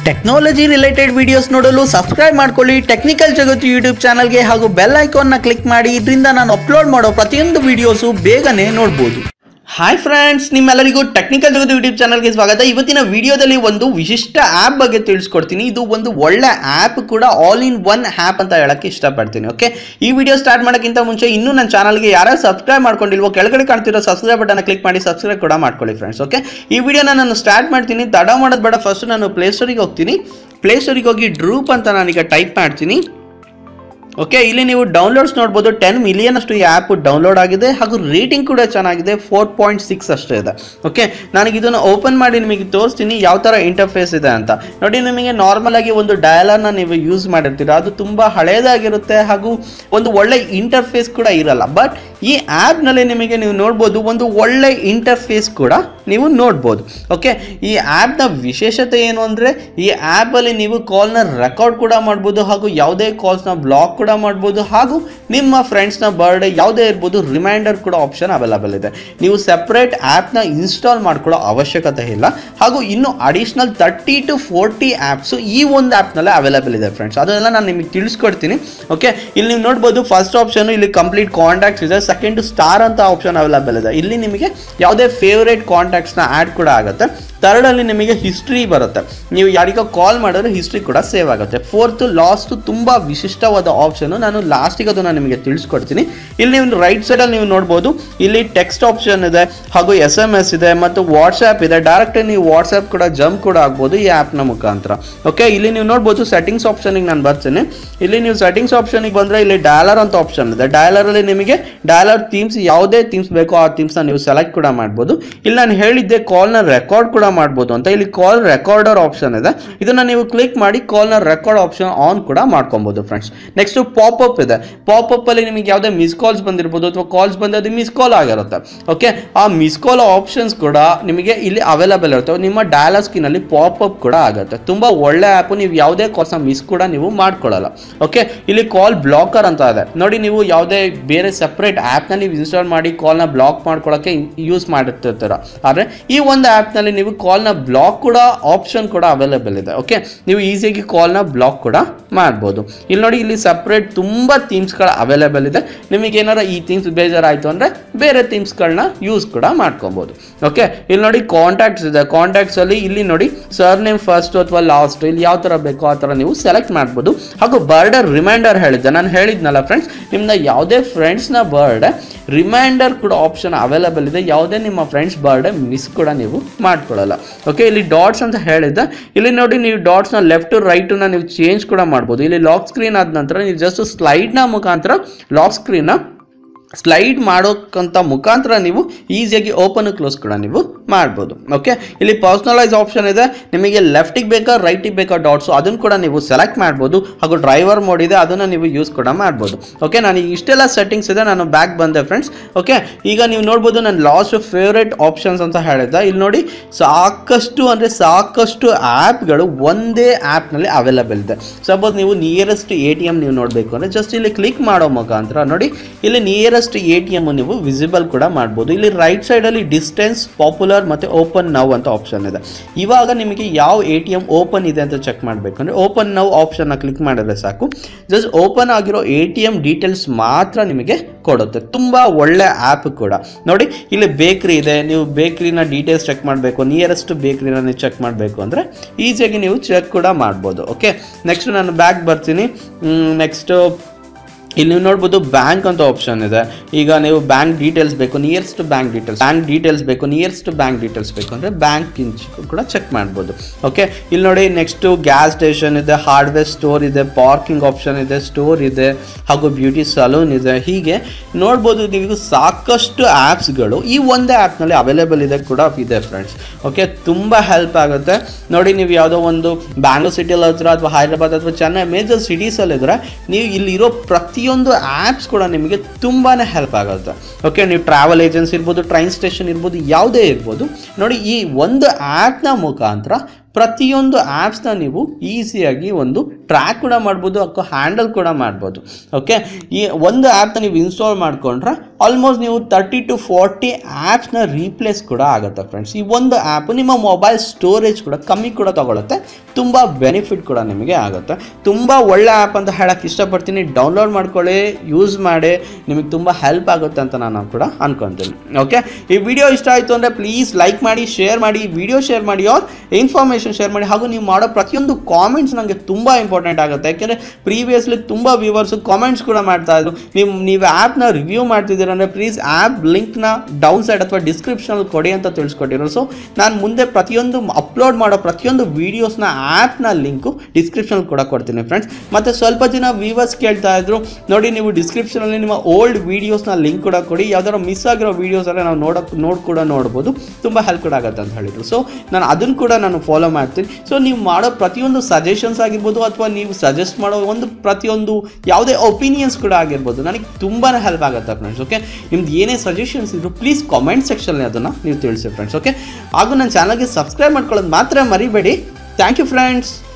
technology related videos ನೋಡಲು subscribe ಮಾಡ್ಕೊಳ್ಳಿ technical Jagattu YouTube ಚಾನಲ್ಗೆ ಹಾಗೂ ಬೆಲ್ ಐಕಾನ್ನ ಕ್ಲಿಕ್ ಮಾಡಿ ಇದರಿಂದ ನಾನು ಅಪ್ಲೋಡ್ ಮಾಡೋ ಪ್ರತಿಯೊಂದು ವಿಡಿಯೋಸು ಬೇಗನೆ ನೋಡ್ಬೋದು ಹಾಯ್ ಫ್ರೆಂಡ್ಸ್ ನಿಮ್ಮೆಲ್ಲರಿಗೂ ಟೆಕ್ನಿಕಲ್ ಜಗತ್ತು ಯೂಟ್ಯೂಬ್ ಚಾನಲ್ಗೆ ಸ್ವಾಗತ ಇವತ್ತಿನ ವಿಡಿಯೋದಲ್ಲಿ ಒಂದು ವಿಶಿಷ್ಟ ಆ್ಯಪ್ ಬಗ್ಗೆ ತಿಳಿಸ್ಕೊಡ್ತೀನಿ ಇದು ಒಂದು ಒಳ್ಳೆ ಆ್ಯಪ್ ಕೂಡ ಆಲ್ ಇನ್ ಒನ್ ಆ್ಯಪ್ ಅಂತ ಹೇಳಕ್ಕೆ ಇಷ್ಟಪಡ್ತೀನಿ ಓಕೆ ಈ ವಿಡಿಯೋ ಸ್ಟಾರ್ಟ್ ಮಾಡೋಕ್ಕಿಂತ ಮುಂಚೆ ಇನ್ನೂ ನನ್ನ ಚಾನಲ್ಗೆ ಯಾರು ಸಬ್ಸ್ಕ್ರೈಬ್ ಮಾಡ್ಕೊಂಡಿಲ್ವೋ ಕೆಳಗಡೆ ಕಾಣ್ತಿರೋ ಸಬ್ಸ್ಕ್ರೈಬ್ ಬಟನ್ ಕ್ಲಿಕ್ ಮಾಡಿ ಸಬ್ಸ್ಕ್ರೈಬ್ ಕೂಡ ಮಾಡ್ಕೊಳ್ಳಿ ಫ್ರೆಂಡ್ಸ್ ಓಕೆ ಈ ವಿಡಿಯೋನ ನಾನು ಸ್ಟಾರ್ಟ್ ಮಾಡ್ತೀನಿ ತಡ ಮಾಡೋದು ಬೇಡ ಫಸ್ಟ್ ನಾನು ಪ್ಲೇಸ್ಟೋರಿಗೆ ಹೋಗ್ತೀನಿ ಪ್ಲೇಸ್ಟೋರಿಗೆ ಹೋಗಿ ಡ್ರೂಪ್ ಅಂತ ನಾನೀಗ ಟೈಪ್ ಮಾಡ್ತೀನಿ ಓಕೆ ಇಲ್ಲಿ ನೀವು ಡೌನ್ಲೋಡ್ಸ್ ನೋಡ್ಬೋದು ಟೆನ್ ಮಿಲಿಯನ್ ಅಷ್ಟು ಈ ಆ್ಯಪ್ ಡೌನ್ಲೋಡ್ ಆಗಿದೆ ಹಾಗೂ ರೇಟಿಂಗ್ ಕೂಡ ಚೆನ್ನಾಗಿದೆ ಫೋರ್ ಪಾಯಿಂಟ್ ಸಿಕ್ಸ್ ಅಷ್ಟೇ ಇದೆ ಓಕೆ ನನಗೆ ಇದನ್ನು ಓಪನ್ ಮಾಡಿ ನಿಮಗೆ ತೋರಿಸ್ತೀನಿ ಯಾವ ಥರ ಇಂಟರ್ಫೇಸ್ ಇದೆ ಅಂತ ನೋಡಿ ನಿಮಗೆ ನಾರ್ಮಲ್ ಆಗಿ ಒಂದು ಡಯಲರ್ನ ನೀವು ಯೂಸ್ ಮಾಡಿರ್ತೀರ ಅದು ತುಂಬ ಹಳೇದಾಗಿರುತ್ತೆ ಹಾಗೂ ಒಂದು ಒಳ್ಳೆ ಇಂಟರ್ಫೇಸ್ ಕೂಡ ಇರಲ್ಲ ಬಟ್ ಈ ಆ್ಯಪ್ನಲ್ಲಿ ನಿಮಗೆ ನೀವು ನೋಡ್ಬೋದು ಒಂದು ಒಳ್ಳೆ ಇಂಟರ್ಫೇಸ್ ಕೂಡ ನೀವು ನೋಡ್ಬೋದು ಓಕೆ ಈ ಆ್ಯಪ್ನ ವಿಶೇಷತೆ ಏನು ಅಂದರೆ ಈ ಆ್ಯಪಲ್ಲಿ ನೀವು ಕಾಲ್ನ ರೆಕಾರ್ಡ್ ಕೂಡ ಮಾಡ್ಬೋದು ಹಾಗೂ ಯಾವುದೇ ಕಾಲ್ಸ್ನ ಬ್ಲಾಕ್ ಕೂಡ ಮಾಡ್ಬೋದು ಹಾಗೂ ನಿಮ್ಮ ಫ್ರೆಂಡ್ಸ್ನ ಬರ್ಡೇ ಯಾವುದೇ ಇರ್ಬೋದು ರಿಮೈಂಡರ್ ಕೂಡ ಆಪ್ಷನ್ ಅವೈಲಬಲ್ ಇದೆ ನೀವು ಸೆಪ್ರೇಟ್ ಆ್ಯಪ್ನ ಇನ್ಸ್ಟಾಲ್ ಮಾಡ್ಕೊಳ್ಳೋ ಅವಶ್ಯಕತೆ ಇಲ್ಲ ಹಾಗೂ ಇನ್ನು additional thirty to forty apps ಈ ಒಂದು ಆ್ಯಪ್ನಲ್ಲೇ ಅವೈಲಬಲ್ ಇದೆ ಫ್ರೆಂಡ್ಸ್ ಅದನ್ನೆಲ್ಲ ನಾನು ನಿಮಗೆ ತಿಳಿಸ್ಕೊಡ್ತೀನಿ ಓಕೆ ಇಲ್ಲಿ ನೀವು ನೋಡ್ಬೋದು ಫಸ್ಟ್ ಆಪ್ಷನ್ ಇಲ್ಲಿ ಕಂಪ್ಲೀಟ್ ಕಾಂಟ್ಯಾಕ್ಟ್ಸ್ ಇದೆ ಸೆಕೆಂಡ್ ಸ್ಟಾರ್ ಅಂತ ಆಪ್ಷನ್ ಅವೈಲಬಲ್ ಇದೆ ಇಲ್ಲಿ ನಿಮಗೆ ಯಾವುದೇ ಫೇವ್ರೇಟ್ ಕಾಂಟ್ಯಾಕ್ಟ್ಸ್ನ ಆ್ಯಡ್ ಕೂಡ ಆಗುತ್ತೆ ಥರ್ಡಲ್ಲಿ ನಿಮಗೆ ಹಿಸ್ಟ್ರಿ ಬರುತ್ತೆ ನೀವು ಯಾರಿಗೋ ಕಾಲ್ ಮಾಡಿದ್ರೆ ಹಿಸ್ಟ್ರಿ ಕೂಡ ಸೇವ್ ಆಗುತ್ತೆ ಫೋರ್ತು ಲಾಸ್ಟ್ ತುಂಬ ವಿಶಿಷ್ಟವಾದ ಆಪ್ಷನು ನಾನು ಲಾಸ್ಟಿಗೆ ಅದನ್ನು ನಿಮಗೆ ತಿಳಿಸ್ಕೊಡ್ತೀನಿ ಇಲ್ಲಿ ನೀವು ರೈಟ್ ಸೈಡಲ್ಲಿ ನೀವು ನೋಡ್ಬೋದು ಇಲ್ಲಿ ಟೆಕ್ಸ್ಟ್ ಆಪ್ಷನ್ ಇದೆ ಹಾಗೂ ಎಸ್ ಎಮ್ ಎಸ್ ಇದೆ ಮತ್ತು ವಾಟ್ಸ್ಆ್ಯಪ್ ಇದೆ ಡೈರೆಕ್ಟ್ ನೀವು ವಾಟ್ಸ್ಆ್ಯಪ್ ಕೂಡ ಜಂಪ್ ಕೂಡ ಆಗ್ಬೋದು ಈ ಆ್ಯಪ್ನ ಮುಖಾಂತರ ಓಕೆ ಇಲ್ಲಿ ನೀವು ನೋಡ್ಬೋದು ಸೆಟ್ಟಿಂಗ್ಸ್ ಆಪ್ಷನಿಗೆ ನಾನು ಬರ್ತೀನಿ ಇಲ್ಲಿ ನೀವು ಸೆಟ್ಟಿಂಗ್ಸ್ ಆಪ್ಷನಿಗೆ ಬಂದರೆ ಇಲ್ಲಿ ಡಯಲರ್ ಅಂತ ಆಪ್ಷನ್ ಇದೆ ಡಯಲರಲ್ಲಿ ನಿಮಗೆ ಡಯಲರ್ ಥೀಮ್ಸ್ ಯಾವುದೇ ಥೀಮ್ಸ್ ಬೇಕೋ ಆ ಥೀಮ್ಸ್ನ ನೀವು ಸೆಲೆಕ್ಟ್ ಕೂಡ ಮಾಡ್ಬೋದು ಇಲ್ಲಿ ನಾನು ಹೇಳಿದ್ದೆ ಕಾಲ್ನ ರೆಕಾರ್ಡ್ ಕೂಡ ಮಾಡ್ಬೋದು ಅಂತ ಇಲ್ಲಿ ಕಾಲ್ ರೆಕಾರ್ಡರ್ ಆಪ್ಷನ್ ಇದೆ ಇದನ್ನ ನೀವು ಕ್ಲಿಕ್ ಮಾಡಿ ಕಾಲ್ನ ರೆಕಾರ್ಡ್ ಆಪ್ಷನ್ ಆನ್ ಕೂಡ ಮಾಡ್ಕೊಬೋದು ಫ್ರೆಂಡ್ಸ್ ನೆಕ್ಸ್ಟ್ ಪಾಪಪ್ ಇದೆ ಪಾಪಪ್ ಅಲ್ಲಿ ನಿಮಗೆ ಯಾವುದೇ ಮಿಸ್ ಕಾಲ್ಸ್ ಬಂದಿರ್ಬೋದು ಅಥವಾ ಕಾಲ್ಸ್ ಬಂದು ಅದು ಮಿಸ್ ಕಾಲ್ ಆಗಿರುತ್ತೆ ಓಕೆ ಆ ಮಿಸ್ ಕಾಲ್ ಆಪ್ಷನ್ಸ್ ಕೂಡ ನಿಮಗೆ ಇಲ್ಲಿ ಅವೈಲಬಲ್ ಇರುತ್ತೆ ನಿಮ್ಮ ಡಯಲ ಸ್ಕ್ರೀನಲ್ಲಿ ಪಾಪಪ್ ಕೂಡ ಆಗುತ್ತೆ ತುಂಬಾ ಒಳ್ಳೆ ಆ್ಯಪ್ ನೀವು ಯಾವುದೇ ಕಾಲ್ಸ್ನ ಮಿಸ್ ಕೂಡ ನೀವು ಮಾಡ್ಕೊಳ್ಳಲ್ಲ ಓಕೆ ಇಲ್ಲಿ ಕಾಲ್ ಬ್ಲಾಕರ್ ಅಂತ ಇದೆ ನೋಡಿ ನೀವು ಯಾವುದೇ ಬೇರೆ ಸಪ್ರೇಟ್ ಆ್ಯಪ್ನ ನೀವು ಇನ್ಸ್ಟಾಲ್ ಮಾಡಿ ಕಾಲ್ನ ಬ್ಲಾಕ್ ಮಾಡ್ಕೊಳ್ಳೋಕ್ಕೆ ಯೂಸ್ ಮಾಡುತ್ತಿರ್ತೀರ ಆದರೆ ಈ ಒಂದು ಆ್ಯಪ್ನಲ್ಲಿ ನೀವು ಕಾಲ್ನ ಬ್ಲಾಕ್ ಕೂಡ ಆಪ್ಷನ್ ಕೂಡ ಅವೈಲೇಬಲ್ ಇದೆ ಓಕೆ ನೀವು ಈಸಿಯಾಗಿ ಕಾಲ್ನ ಬ್ಲಾಕ್ ಕೂಡ ಮಾಡ್ಬೋದು ಇಲ್ಲಿ ನೋಡಿ ಇಲ್ಲಿ ಸಪ್ರೇಟ್ ತುಂಬ ಥೀಮ್ಸ್ಗಳು ಅವೈಲೇಬಲ್ ಇದೆ ನಿಮಗೆ ಏನಾರ ಈ ಥೀಮ್ಸ್ ಬೇಜಾರಾಯಿತು ಅಂದರೆ ಬೇರೆ ಥೀಮ್ಸ್ಗಳನ್ನ ಯೂಸ್ ಕೂಡ ಮಾಡ್ಕೊಬೋದು ಓಕೆ ಇಲ್ಲಿ ನೋಡಿ ಕಾಂಟ್ಯಾಕ್ಟ್ಸ್ ಇದೆ ಕಾಂಟ್ಯಾಕ್ಟ್ಸ್ ಅಲ್ಲಿ ಇಲ್ಲಿ ನೋಡಿ ಸರ್ ನೇಮ್ ಫಸ್ಟ್ ಅಥವಾ ಲಾಸ್ಟ್ ಇಲ್ಲಿ ಯಾವ ಥರ ಬೇಕೋ ಆ ಥರ ನೀವು ಸೆಲೆಕ್ಟ್ ಮಾಡ್ಬೋದು ಹಾಗೂ ಬರ್ಡೇ ರಿಮೈಂಡರ್ ಹೇಳಿದ್ದೆ ನಾನು ಹೇಳಿದ್ನಲ್ಲ ಫ್ರೆಂಡ್ಸ್ ನಿಮ್ದು ಯಾವುದೇ ಫ್ರೆಂಡ್ಸ್ನ ಬರ್ಡೇ ರಿಮೈಂಡರ್ ಕೂಡ ಆಪ್ಷನ್ ಅವೈಲಬಲ್ ಇದೆ ಯಾವುದೇ ನಿಮ್ಮ ಫ್ರೆಂಡ್ಸ್ ಬರ್ಡೇ ಮಿಸ್ ಕೂಡ ನೀವು ಮಾಡ್ಕೊಳ್ಳಲ್ಲ ಓಕೆ ಇಲ್ಲಿ ಡಾಟ್ಸ್ ಅಂತ ಹೇಳಿದ್ದೆ ಇಲ್ಲಿ ನೋಡಿ ನೀವು ಡಾಟ್ಸ್ನ ಲೆಫ್ಟ್ ಟು ರೈಟನ್ನ ನೀವು ಚೇಂಜ್ ಕೂಡ ಮಾಡ್ಬೋದು ಇಲ್ಲಿ ಲಾಕ್ ಸ್ಕ್ರೀನ್ ಆದ ನಂತರ ನೀವು ಜಸ್ಟ್ ಸ್ಲೈಡ್ನ ಮುಖಾಂತರ ಲಾಕ್ ಸ್ಕ್ರೀನ್ನ ಸ್ಲೈಡ್ ಮಾಡೋಕ್ಕಂತ ಮುಖಾಂತರ ನೀವು ಈಸಿಯಾಗಿ ಓಪನ್ ಕ್ಲೋಸ್ ಕೂಡ ನೀವು ಮಾಡ್ಬೋದು ಓಕೆ ಇಲ್ಲಿ ಪರ್ಸ್ನಲೈಸ್ ಆಪ್ಷನ್ ಇದೆ ನಿಮಗೆ ಲೆಫ್ಟಿಗೆ ಬೇಕಾ ರೈಟಿಗೆ ಬೇಕಾ ಡಾಟ್ಸು ಅದನ್ನು ಕೂಡ ನೀವು ಸೆಲೆಕ್ಟ್ ಮಾಡ್ಬೋದು ಹಾಗೂ ಡ್ರೈವರ್ ಮೋಡ್ ಇದೆ ಅದನ್ನು ನೀವು ಯೂಸ್ ಕೂಡ ಮಾಡ್ಬೋದು ಓಕೆ ನಾನು ಇಷ್ಟೆಲ್ಲ ಸೆಟ್ಟಿಂಗ್ಸ್ ಇದೆ ನಾನು ಬ್ಯಾಕ್ ಬಂದೆ ಫ್ರೆಂಡ್ಸ್ ಓಕೆ ಈಗ ನೀವು ನೋಡ್ಬೋದು ನಾನು ಲಾಸ್ಟ್ ಫೇವ್ರೇಟ್ ಆಪ್ಷನ್ಸ್ ಅಂತ ಹೇಳಿದ್ದೆ ಇಲ್ಲಿ ನೋಡಿ ಸಾಕಷ್ಟು ಅಂದರೆ ಸಾಕಷ್ಟು ಆ್ಯಪ್ಗಳು ಒಂದೇ ಆ್ಯಪ್ನಲ್ಲಿ ಅವೈಲಬಲ್ ಇದೆ ಸಪೋಸ್ ನೀವು ನಿಯರೆಸ್ಟ್ ಎ ಟಿ ಎಮ್ ನೀವು ನೋಡಬೇಕು ಅಂದರೆ ಜಸ್ಟ್ ಇಲ್ಲಿ ಕ್ಲಿಕ್ ಮಾಡೋ ಮುಖಾಂತರ ನೋಡಿ ಇಲ್ಲಿ ನಿಯರೆಸ್ಟ್ ಎ ಟಿ ಎಮ್ ನೀವು ವಿಸಿಬಲ್ ಕೂಡ ಮಾಡ್ಬೋದು ಇಲ್ಲಿ ರೈಟ್ ಸೈಡಲ್ಲಿ ಡಿಸ್ಟೆನ್ಸ್ ಪಾಪ್ಯುಲರ್ ಮತ್ತು ಓಪನ್ ನವ್ ಅಂತ ಆಪ್ಷನ್ ಇದೆ ಇವಾಗ ನಿಮಗೆ ಯಾವ ಎ ಟಿ ಎಮ್ ಓಪನ್ ಇದೆ ಅಂತ ಚೆಕ್ ಮಾಡಬೇಕು ಅಂದರೆ ಓಪನ್ ನವ್ ಆಪ್ಷನ್ನ ಕ್ಲಿಕ್ ಮಾಡಿದ್ರೆ ಸಾಕು ಜಸ್ಟ್ ಓಪನ್ ಆಗಿರೋ ಎ ಟಿ ಎಮ್ ಡೀಟೇಲ್ಸ್ ಮಾತ್ರ ನಿಮಗೆ ಕೊಡುತ್ತೆ ತುಂಬ ಒಳ್ಳೆ ಆ್ಯಪ್ ಕೂಡ ನೋಡಿ ಇಲ್ಲಿ ಬೇಕ್ರಿ ಇದೆ ನೀವು ಬೇಕ್ರಿನ ಡೀಟೇಲ್ಸ್ ಚೆಕ್ ಮಾಡಬೇಕು ನಿಯರೆಸ್ಟ್ ಬೇಕ್ರಿನ ನೀವು ಚೆಕ್ ಮಾಡಬೇಕು ಅಂದರೆ ಈಸಿಯಾಗಿ ನೀವು ಚೆಕ್ ಕೂಡ ಮಾಡ್ಬೋದು ಓಕೆ ನೆಕ್ಸ್ಟ್ ನಾನು ಬ್ಯಾಕ್ ಬರ್ತೀನಿ ನೆಕ್ಸ್ಟು ಇಲ್ಲಿ ನೀವು ನೋಡ್ಬೋದು ಬ್ಯಾಂಕ್ ಅಂತ ಆಪ್ಷನ್ ಇದೆ ಈಗ ನೀವು ಬ್ಯಾಂಕ್ ಡೀಟೇಲ್ಸ್ ಬೇಕು nearest bank details bank details ಬೇಕು ನಿಯರೆಸ್ಟ್ ಬ್ಯಾಂಕ್ ಡೀಟೇಲ್ಸ್ ಬೇಕು ಅಂದರೆ ಬ್ಯಾಂಕ್ ಕೂಡ ಚೆಕ್ ಮಾಡ್ಬೋದು ಓಕೆ ಇಲ್ಲಿ ನೋಡಿ ನೆಕ್ಸ್ಟು ಗ್ಯಾಸ್ ಸ್ಟೇಷನ್ ಇದೆ ಹಾರ್ಡ್ವೇರ್ ಸ್ಟೋರ್ ಇದೆ ಪಾರ್ಕಿಂಗ್ ಆಪ್ಷನ್ ಇದೆ ಸ್ಟೋರ್ ಇದೆ ಹಾಗೂ ಬ್ಯೂಟಿ ಸಲೂನ್ ಇದೆ ಹೀಗೆ ನೋಡ್ಬೋದು ನೀವು ಸಾಕಷ್ಟು ಆ್ಯಪ್ಸ್ಗಳು ಈ ಒಂದೇ ಆ್ಯಪ್ನಲ್ಲಿ ಅವೈಲೇಬಲ್ ಇದೆ ಕೂಡ ಇದೆ ಫ್ರೆಂಡ್ಸ್ ಓಕೆ ತುಂಬ ಹೆಲ್ಪ್ ಆಗುತ್ತೆ ನೋಡಿ ನೀವು ಯಾವುದೋ ಒಂದು ಬ್ಯಾಂಗ್ಳೂರ್ ಸಿಟಿಯಲ್ಲಿ ಹತ್ರ ಅಥವಾ ಹೈದರಾಬಾದ್ ಅಥವಾ ಚೆನ್ನೈ ಮೇಜರ್ ಸಿಟೀಸಲ್ಲಿದ್ದರೆ ನೀವು ಇಲ್ಲಿರೋ ಪ್ರತಿ ಪ್ರತಿಯೊಂದು ಆ್ಯಪ್ಸ್ ಕೂಡ ನಿಮಗೆ ತುಂಬಾ ಹೆಲ್ಪ್ ಆಗುತ್ತೆ ಓಕೆ ನೀವು ಟ್ರಾವೆಲ್ ಏಜೆನ್ಸಿ ಇರ್ಬೋದು ಟ್ರೈನ್ ಸ್ಟೇಷನ್ ಇರ್ಬೋದು ಯಾವುದೇ ಇರ್ಬೋದು ನೋಡಿ ಈ ಒಂದು ಆ್ಯಪ್ನ ಮುಖಾಂತರ ಪ್ರತಿಯೊಂದು ಆ್ಯಪ್ಸ್ನ ನೀವು ಈಸಿಯಾಗಿ ಒಂದು ಟ್ರ್ಯಾಕ್ ಕೂಡ ಮಾಡ್ಬೋದು ಅಥವಾ ಹ್ಯಾಂಡಲ್ ಕೂಡ ಮಾಡ್ಬೋದು ಓಕೆ ಈ ಒಂದು ಆ್ಯಪ್ನ ನೀವು ಇನ್ಸ್ಟಾಲ್ ಮಾಡ್ಕೊಂಡ್ರೆ ಆಲ್ಮೋಸ್ಟ್ ನೀವು ತರ್ಟಿ ಟು ಫಾರ್ಟಿ ಆ್ಯಪ್ಸ್ನ ರೀಪ್ಲೇಸ್ ಕೂಡ ಆಗುತ್ತೆ ಫ್ರೆಂಡ್ಸ್ ಈ ಒಂದು ಆ್ಯಪ್ ನಿಮ್ಮ ಮೊಬೈಲ್ ಸ್ಟೋರೇಜ್ ಕೂಡ ಕಮ್ಮಿ ಕೂಡ ತಗೊಳುತ್ತೆ ತುಂಬ ಬೆನಿಫಿಟ್ ಕೂಡ ನಿಮಗೆ ಆಗುತ್ತೆ ತುಂಬ ಒಳ್ಳೆ ಆ್ಯಪ್ ಅಂತ ಹೇಳಕ್ಕೆ ಇಷ್ಟಪಡ್ತೀನಿ ಡೌನ್ಲೋಡ್ ಮಾಡ್ಕೊಳ್ಳಿ ಯೂಸ್ ಮಾಡಿ ನಿಮಗೆ ತುಂಬ ಹೆಲ್ಪ್ ಆಗುತ್ತೆ ಅಂತ ನಾನು ಕೂಡ ಅನ್ಕೊತೀನಿ ಓಕೆ ಈ ವಿಡಿಯೋ ಇಷ್ಟ ಆಯಿತು ಅಂದರೆ ಪ್ಲೀಸ್ ಲೈಕ್ ಮಾಡಿ ಶೇರ್ ಮಾಡಿ ವಿಡಿಯೋ ಶೇರ್ ಮಾಡಿ ಅವ್ರ ಇನ್ಫಾರ್ಮೇಷನ್ ಶೇರ್ ಮಾಡಿ ಹಾಗೂ ನೀವು ಮಾಡೋ ಪ್ರತಿಯೊಂದು ಕಾಮೆಂಟ್ಸ್ ನನಗೆ ತುಂಬ ಇಂಪಾರ್ಟೆಂಟ್ ಆಗುತ್ತೆ ಯಾಕೆಂದರೆ ಪ್ರೀವಿಯಸ್ಲಿ ತುಂಬ ವ್ಯೂವರ್ಸು ಕಾಮೆಂಟ್ಸ್ ಕೂಡ ಮಾಡ್ತಾ ಇದ್ರು ನೀವು ನೀವು ಆ್ಯಪ್ನ ರಿವ್ಯೂ ಮಾಡ್ತಿದ್ದೀರ ಅಂದರೆ ಪ್ಲೀಸ್ ಆ್ಯಪ್ ಲಿಂಕ್ನ ಡೌನ್ ಸೈಡ್ ಅಥವಾ ಡಿಸ್ಕ್ರಿಪ್ಷನಲ್ಲಿ ಕೊಡಿ ಅಂತ ತಿಳಿಸ್ಕೊಟ್ಟಿರೋ ಸೊ ನಾನು ಮುಂದೆ ಪ್ರತಿಯೊಂದು ಅಪ್ಲೋಡ್ ಮಾಡೋ ಪ್ರತಿಯೊಂದು ವೀಡಿಯೋಸ್ನ ಆ್ಯಪ್ನ ಲಿಂಕು ಡಿಸ್ಕ್ರಿಪ್ಷನಲ್ಲಿ ಕೂಡ ಕೊಡ್ತೀನಿ ಫ್ರೆಂಡ್ಸ್ ಮತ್ತು ಸ್ವಲ್ಪ ಜನ ವ್ಯೂವರ್ಸ್ ಕೇಳ್ತಾ ಇದ್ರು ನೋಡಿ ನೀವು ಡಿಸ್ಕ್ರಿಪ್ಷನಲ್ಲಿ ನಿಮ್ಮ ಓಲ್ಡ್ ವೀಡಿಯೋಸ್ನ ಲಿಂಕ್ ಕೂಡ ಕೊಡಿ ಯಾವ್ದಾದ್ರು ಮಿಸ್ ಆಗಿರೋ ವೀಡಿಯೋಸ್ ಎಲ್ಲ ನಾವು ನೋಡೋಕೆ ನೋಡಿ ಕೂಡ ನೋಡ್ಬೋದು ತುಂಬ ಹೆಲ್ಪ್ ಕೂಡ ಆಗುತ್ತೆ ಅಂತ ಹೇಳಿದ್ರು ಸೊ ನಾನು ಅದನ್ನು ಕೂಡ ನಾನು ಫಾಲೋ ಮಾಡ್ತೀನಿ ಸೊ ನೀವು ಮಾಡೋ ಪ್ರತಿಯೊಂದು ಸಜೆಷನ್ಸ್ ಆಗಿರ್ಬೋದು ಅಥವಾ ನೀವು ಸಜೆಸ್ಟ್ ಮಾಡೋ ಒಂದು ಪ್ರತಿಯೊಂದು ಯಾವುದೇ ಒಪಿನಿಯನ್ಸ್ ಕೂಡ ಆಗಿರ್ಬೋದು ನನಗೆ ತುಂಬಾ ಹೆಲ್ಪ್ ಆಗುತ್ತೆ ಫ್ರೆಂಡ್ಸ್ ಓಕೆ ನಿಮ್ದು ಏನೇ ಸಜೆಷನ್ಸ್ ಇದ್ರು ಪ್ಲೀಸ್ ಕಾಮೆಂಟ್ ಸೆಕ್ಷನಲ್ಲಿ ಅದನ್ನು ನೀವು ತಿಳಿಸಿ ಫ್ರೆಂಡ್ಸ್ ಓಕೆ ಹಾಗೂ ನನ್ನ ಚಾನಲ್ಗೆ ಸಬ್ಸ್ಕ್ರೈಬ್ ಮಾಡ್ಕೊಳ್ಳೋದು ಮಾತ್ರ ಮರಿಬೇಡಿ ಥ್ಯಾಂಕ್ ಯು ಫ್ರೆಂಡ್ಸ್